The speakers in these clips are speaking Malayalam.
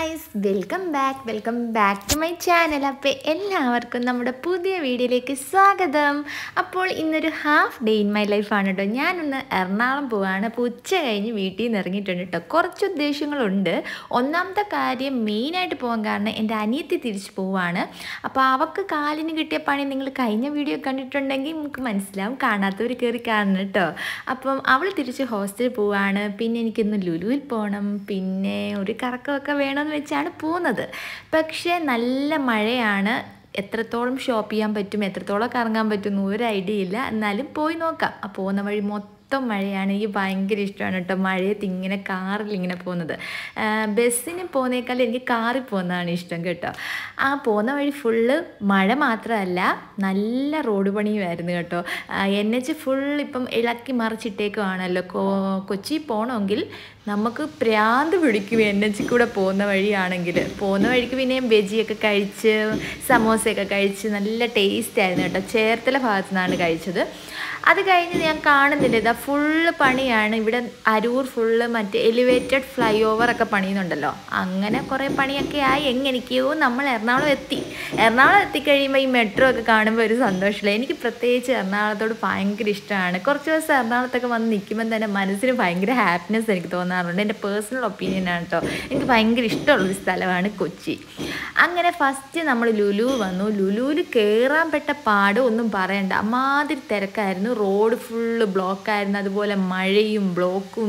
guys welcome back welcome back to my channel അപ്പോൾ എല്ലാവർക്കും നമ്മുടെ പുതിയ വീഡിയോയിലേക്ക് സ്വാഗതം അപ്പോൾ ഇന്നൊരു ഹാഫ് ഡേ ഇൻ മൈ ലൈഫാണ് കേട്ടോ ഞാനൊന്ന് എറണാകുളം പോവാണ് അപ്പോൾ ഉച്ച കഴിഞ്ഞ് വീട്ടിൽ നിന്ന് ഇറങ്ങിയിട്ടുണ്ട് കേട്ടോ കുറച്ച് ഉദ്ദേശങ്ങളുണ്ട് ഒന്നാമത്തെ കാര്യം മെയിനായിട്ട് പോകാൻ കാരണം എൻ്റെ അനിയത്തി തിരിച്ചു പോവാണ് അപ്പോൾ അവൾക്ക് കാലിന് കിട്ടിയ പണി നിങ്ങൾ കഴിഞ്ഞ വീഡിയോ കണ്ടിട്ടുണ്ടെങ്കിൽ നമുക്ക് മനസ്സിലാവും കാണാത്തവർ കയറി കാണണം കേട്ടോ അപ്പം അവൾ തിരിച്ച് ഹോസ്റ്റലിൽ പോവാണ് പിന്നെ എനിക്കിന്ന് ലുലുവിൽ പോകണം പിന്നെ ഒരു കറക്കമൊക്കെ വേണമെന്ന് വെച്ചാണ് പോകുന്നത് പക്ഷേ നല്ല മഴയാണ് എത്രത്തോളം ഷോപ്പ് ചെയ്യാൻ പറ്റും എത്രത്തോളം കറങ്ങാൻ പറ്റും ഒരു ഐഡിയ ഇല്ല എന്നാലും പോയി നോക്കാം ആ പോകുന്ന വഴി മൊത്തം മഴയാണ് എനിക്ക് ഭയങ്കര ഇഷ്ടമാണ് കേട്ടോ മഴയത്ത് ഇങ്ങനെ കാറിൽ ഇങ്ങനെ പോകുന്നത് ആ, ബസ്സിന് പോകുന്നേക്കാൾ എനിക്ക് കാറിൽ പോകുന്നതാണ് ഇഷ്ടം കേട്ടോ ആ പോകുന്ന വഴി ഫുള്ള് മഴ മാത്രമല്ല നല്ല റോഡ് പണിയുമായിരുന്നു കേട്ടോ എൻ എച്ച് ഫുൾ ഇപ്പം ഇളക്കി മറിച്ചിട്ടേക്കുവാണല്ലോ കൊ കൊച്ചി പോകണമെങ്കിൽ നമുക്ക് പ്രാന്ത് പിടിക്കും എൻ എച്ച് കൂടെ പോകുന്ന വഴിയാണെങ്കിൽ പോകുന്ന വഴിക്ക് പിന്നെയും ബജിയൊക്കെ കഴിച്ച് സമോസയൊക്കെ കഴിച്ച് നല്ല ടേസ്റ്റ് ആയിരുന്നു കേട്ടോ ചേർത്തല ഭാഗത്തു നിന്നാണ് കഴിച്ചത് അത് കഴിഞ്ഞ് ഞാൻ കാണുന്നില്ല ഇതാ ഫുള്ള് പണിയാണ് ഇവിടെ അരൂർ ഫുള്ള് മറ്റേ എലിവേറ്റഡ് ഫ്ലൈ ഓവറൊക്കെ പണിയുന്നുണ്ടല്ലോ അങ്ങനെ കുറേ പണിയൊക്കെ ആയി എങ്ങനെയൊക്കെയോ നമ്മൾ എറണാകുളം എത്തി എറണാകുളം എത്തിക്കഴിയുമ്പോൾ ഈ മെട്രോ ഒക്കെ കാണുമ്പോൾ ഒരു സന്തോഷമില്ല എനിക്ക് പ്രത്യേകിച്ച് എറണാകുളത്തോട് ഭയങ്കര ഇഷ്ടമാണ് കുറച്ച് ദിവസം എറണാകുളത്തൊക്കെ വന്ന് നിൽക്കുമ്പോൾ തന്നെ മനസ്സിന് ഭയങ്കര ഹാപ്പിനെസ് എനിക്ക് തോന്നാറുണ്ട് എൻ്റെ പേഴ്സണൽ ഒപ്പീനിയനാണ് കേട്ടോ എനിക്ക് ഭയങ്കര ഇഷ്ടമുള്ളൊരു സ്ഥലമാണ് കൊച്ചി അങ്ങനെ ഫസ്റ്റ് നമ്മൾ ലുലു വന്നു ലുലുവിൽ കയറാൻ പെട്ട പാട് ഒന്നും പറയണ്ട അമ്മാതിരി തിരക്കായിരുന്നു റോഡ് ഫുള്ള് ബ്ലോക്കായിരുന്നു അതുപോലെ മഴയും ബ്ലോക്കും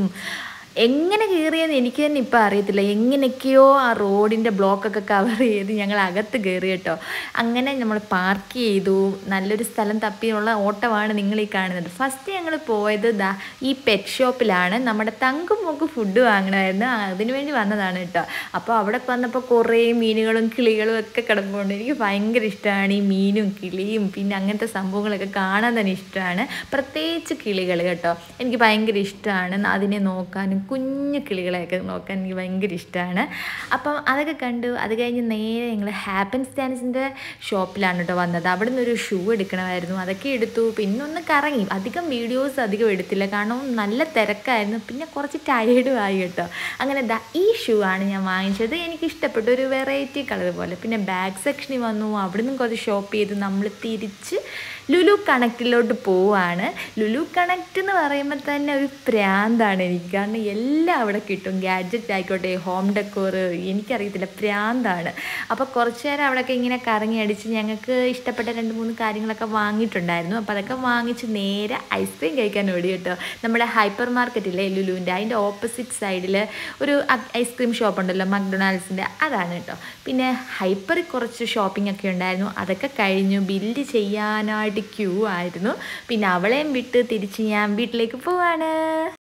എങ്ങനെ കയറിയെന്ന് എനിക്ക് തന്നെ ഇപ്പം അറിയത്തില്ല എങ്ങനെയൊക്കെയോ ആ റോഡിൻ്റെ ബ്ലോക്കൊക്കെ കവർ ചെയ്ത് ഞങ്ങൾ അകത്ത് കയറി കേട്ടോ അങ്ങനെ നമ്മൾ പാർക്ക് ചെയ്തു നല്ലൊരു സ്ഥലം തപ്പിയുള്ള ഓട്ടമാണ് നിങ്ങൾ ഈ കാണുന്നത് ഫസ്റ്റ് ഞങ്ങൾ പോയത് ദാ ഈ പെറ്റ് ഷോപ്പിലാണ് നമ്മുടെ തങ്കും മോക്ക് ഫുഡ് വാങ്ങണമായിരുന്നു അതിനു വേണ്ടി വന്നതാണ് കേട്ടോ അപ്പോൾ അവിടെ വന്നപ്പോൾ കുറേ മീനുകളും കിളികളും ഒക്കെ കിടപ്പുണ്ട് എനിക്ക് ഭയങ്കര ഇഷ്ടമാണ് ഈ മീനും കിളിയും പിന്നെ അങ്ങനത്തെ സംഭവങ്ങളൊക്കെ കാണാൻ തന്നെ ഇഷ്ടമാണ് പ്രത്യേകിച്ച് കിളികൾ കേട്ടോ എനിക്ക് ഭയങ്കര ഇഷ്ടമാണ് അതിനെ നോക്കാനും കുഞ്ഞു കിളികളെയൊക്കെ നോക്കാൻ എനിക്ക് ഭയങ്കര ഇഷ്ടമാണ് അപ്പം അതൊക്കെ കണ്ടു അത് കഴിഞ്ഞ് നേരെ ഞങ്ങൾ ഹാപ്പൻ സ്റ്റാൻസിൻ്റെ ഷോപ്പിലാണ് കേട്ടോ വന്നത് അവിടെ നിന്ന് ഒരു ഷൂ എടുക്കണമായിരുന്നു അതൊക്കെ എടുത്തു പിന്നെ ഒന്ന് കറങ്ങി അധികം വീഡിയോസ് അധികം എടുത്തില്ല കാരണം നല്ല തിരക്കായിരുന്നു പിന്നെ കുറച്ച് ടയേർഡും ആയി കേട്ടോ അങ്ങനെ ദാ ഈ ഷൂ ആണ് ഞാൻ വാങ്ങിച്ചത് എനിക്ക് ഇഷ്ടപ്പെട്ടു ഒരു വെറൈറ്റി കളർ പോലെ പിന്നെ ബാഗ് സെക്ഷനിൽ വന്നു അവിടെ നിന്നും കുറച്ച് ഷോപ്പ് ചെയ്ത് നമ്മൾ തിരിച്ച് ലുലു കണക്റ്റിലോട്ട് പോവാണ് ലുലു കണക്റ്റ് എന്ന് പറയുമ്പോൾ തന്നെ ഒരു പ്രാന്താണ് എനിക്ക് കാരണം എല്ലാം അവിടെ കിട്ടും ഗാഡ്ജറ്റ് ആയിക്കോട്ടെ ഹോം ഡെക്കോർ എനിക്കറിയത്തില്ല പ്രാന്താണ് അപ്പോൾ കുറച്ച് നേരം അവിടെയൊക്കെ ഇങ്ങനെ കറങ്ങി അടിച്ച് ഞങ്ങൾക്ക് ഇഷ്ടപ്പെട്ട രണ്ട് മൂന്ന് കാര്യങ്ങളൊക്കെ വാങ്ങിയിട്ടുണ്ടായിരുന്നു അപ്പോൾ അതൊക്കെ വാങ്ങിച്ച് നേരെ ഐസ്ക്രീം കഴിക്കാൻ ഓടി കേട്ടോ നമ്മുടെ ഹൈപ്പർ മാർക്കറ്റില്ലേ ലുലുവിൻ്റെ അതിൻ്റെ ഓപ്പോസിറ്റ് സൈഡിൽ ഒരു ഐസ്ക്രീം ഷോപ്പ് ഉണ്ടല്ലോ മക്ഡൊണാൾഡ്സിൻ്റെ അതാണ് കേട്ടോ പിന്നെ ഹൈപ്പറിൽ കുറച്ച് ഷോപ്പിംഗ് ഒക്കെ ഉണ്ടായിരുന്നു അതൊക്കെ കഴിഞ്ഞു ബില്ല് ചെയ്യാനായിട്ട് ക്യൂ ആയിരുന്നു പിന്നെ അവളെയും വിട്ട് തിരിച്ച് ഞാൻ വീട്ടിലേക്ക് പോവാണ്